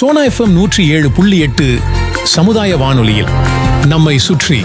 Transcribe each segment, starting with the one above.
Sona FM நூற்றி ஏழு புள்ளி எட்டு சமுதாய வானொலியில் நம்மை சுற்றி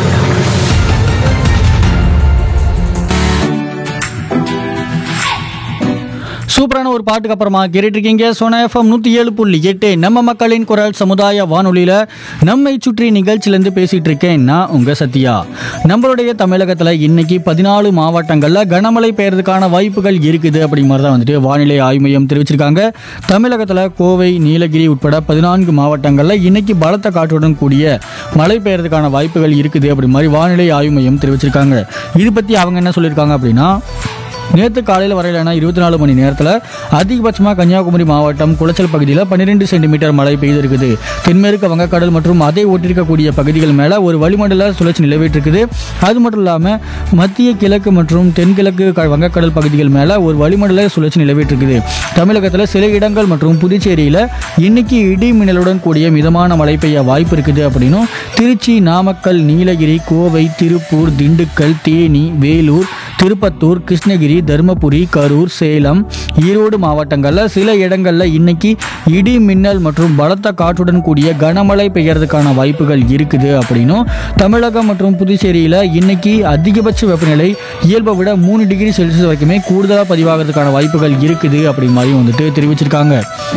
சூப்பரான ஒரு பாட்டுக்கு அப்புறமா கேட்டுட்டு இருக்கீங்க சோனா எஃப்எம் நூற்றி ஏழு புள்ளி எட்டு நம்ம மக்களின் குரல் சமுதாய வானொலியில் நம்மை சுற்றி நிகழ்ச்சியிலேருந்து பேசிகிட்டு இருக்கேன் நான் உங்கள் சத்யா நம்மளுடைய தமிழகத்தில் இன்னைக்கு பதினாலு மாவட்டங்களில் கனமழை பெய்யறதுக்கான வாய்ப்புகள் இருக்குது அப்படி மாதிரி தான் வந்துட்டு வானிலை ஆய்வு மையம் தெரிவிச்சிருக்காங்க தமிழகத்தில் கோவை நீலகிரி உட்பட பதினான்கு மாவட்டங்களில் இன்னைக்கு பலத்த காற்றுடன் கூடிய மழை பெய்யறதுக்கான வாய்ப்புகள் இருக்குது அப்படி மாதிரி வானிலை ஆய்வு மையம் தெரிவிச்சிருக்காங்க இது பற்றி அவங்க என்ன சொல்லியிருக்காங்க அப்படின்னா நேற்று காலையில் வரையிலான இருபத்தி நாலு மணி நேரத்தில் அதிகபட்சமாக கன்னியாகுமரி மாவட்டம் குளச்சல் பகுதியில் பன்னிரெண்டு சென்டிமீட்டர் மழை பெய்திருக்குது தென்மேற்கு வங்கக்கடல் மற்றும் அதை ஒட்டியிருக்கக்கூடிய பகுதிகள் மேலே ஒரு வளிமண்டல சுழற்சி நிலவிட்டு இருக்குது அது மட்டும் இல்லாமல் மத்திய கிழக்கு மற்றும் தென்கிழக்கு க- வங்கக்கடல் பகுதிகள் மேலே ஒரு வளிமண்டல சுழற்சி நிலவிட்டு இருக்குது தமிழகத்தில் சில இடங்கள் மற்றும் புதுச்சேரியில் இன்னைக்கு இடி மின்னலுடன் கூடிய மிதமான மழை பெய்ய வாய்ப்பு இருக்குது அப்படின்னும் திருச்சி நாமக்கல் நீலகிரி கோவை திருப்பூர் திண்டுக்கல் தேனி வேலூர் திருப்பத்தூர் கிருஷ்ணகிரி தருமபுரி கரூர் சேலம் ஈரோடு மாவட்டங்களில் சில இடங்களில் இன்னைக்கு இடி மின்னல் மற்றும் பலத்த காற்றுடன் கூடிய கனமழை பெய்யறதுக்கான வாய்ப்புகள் இருக்குது அப்படின்னும் தமிழகம் மற்றும் புதுச்சேரியில் இன்னைக்கு அதிகபட்ச வெப்பநிலை இயல்பை விட மூணு டிகிரி செல்சியஸ் வரைக்குமே கூடுதலாக பதிவாகிறதுக்கான வாய்ப்புகள் இருக்குது அப்படி மாதிரி வந்துட்டு தெரிவிச்சிருக்காங்க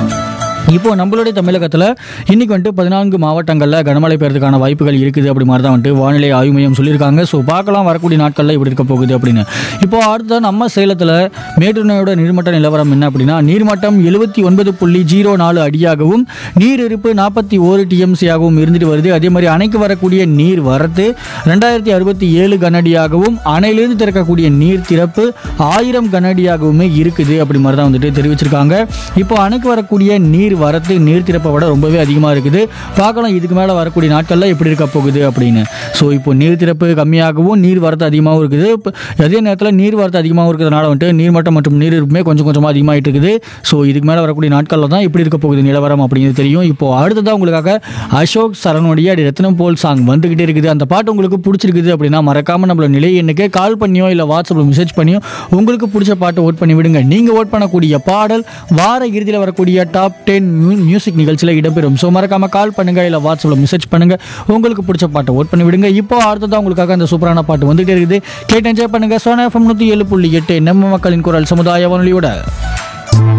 இப்போ நம்மளுடைய தமிழகத்தில் இன்னைக்கு வந்துட்டு பதினான்கு மாவட்டங்களில் கனமழை பெய்யறதுக்கான வாய்ப்புகள் இருக்குது அப்படி மாதிரி தான் வந்துட்டு வானிலை ஆய்வு மையம் சொல்லியிருக்காங்க ஸோ பார்க்கலாம் வரக்கூடிய நாட்களில் இப்படி இருக்க போகுது அப்படின்னு இப்போ அடுத்த நம்ம சேலத்தில் மேட்டூர் அணையோட நீர்மட்ட நிலவரம் என்ன அப்படின்னா நீர்மட்டம் எழுபத்தி ஒன்பது புள்ளி ஜீரோ நாலு அடியாகவும் நீர் இருப்பு நாற்பத்தி ஓரு டிஎம்சியாகவும் இருந்துட்டு வருது அதே மாதிரி அணைக்கு வரக்கூடிய நீர் வரத்து ரெண்டாயிரத்தி அறுபத்தி ஏழு கனஅடியாகவும் அணையிலிருந்து திறக்கக்கூடிய நீர் திறப்பு ஆயிரம் கனஅடியாகவுமே இருக்குது அப்படி மாதிரி தான் வந்துட்டு தெரிவிச்சிருக்காங்க இப்போ அணைக்கு வரக்கூடிய நீர் வரத்து நீர் திறப்பை விட ரொம்பவே அதிகமாக இருக்குது பார்க்கலாம் இதுக்கு மேலே வரக்கூடிய நாட்களில் எப்படி இருக்க போகுது அப்படின்னு ஸோ இப்போ நீர் திறப்பு கம்மியாகவும் நீர் வரத்து அதிகமாகவும் இருக்குது இப்போ அதே நேரத்தில் நீர் வரத்து அதிகமாகவும் இருக்கிறதுனால வந்துட்டு நீர்மட்டம் மற்றும் நீர் இருப்புமே கொஞ்சம் கொஞ்சமாக அதிகமாகிட்டு இருக்குது ஸோ இதுக்கு மேலே வரக்கூடிய நாட்களில் தான் எப்படி இருக்க போகுது நிலவரம் அப்படிங்கிறது தெரியும் இப்போ அடுத்ததாக உங்களுக்காக அசோக் சரணுடைய அடி ரத்னம் போல் சாங் வந்துகிட்டே இருக்குது அந்த பாட்டு உங்களுக்கு பிடிச்சிருக்குது அப்படின்னா மறக்காம நம்மளோட நிலை எண்ணுக்கு கால் பண்ணியோ இல்லை வாட்ஸ்அப்பில் மெசேஜ் பண்ணியோ உங்களுக்கு பிடிச்ச பாட்டை ஓட் பண்ணி விடுங்க நீங்கள் ஓட் பண்ணக்கூடிய பாடல் வார இறுதியில் வரக்கூடிய டாப் டென் மியூசிக் நிகழ்ச்சியில் இடம்பெறும் ஸோ மறக்காம கால் பண்ணுங்க இல்லை வாட்ஸ்அப்பில் மெசேஜ் பண்ணுங்க உங்களுக்கு பிடிச்ச பாட்டை ஓட் பண்ணி விடுங்க இப்போ அடுத்ததான் உங்களுக்காக அந்த சூப்பரான பாட்டு வந்துகிட்டே இருக்குது கேட்டு என்ஜாய் பண்ணுங்க சோனா எஃப்எம் நூற்றி ஏழு புள்ளி எட்டு நம்ம மக்களின் குரல் சமுதாய வானொலியோட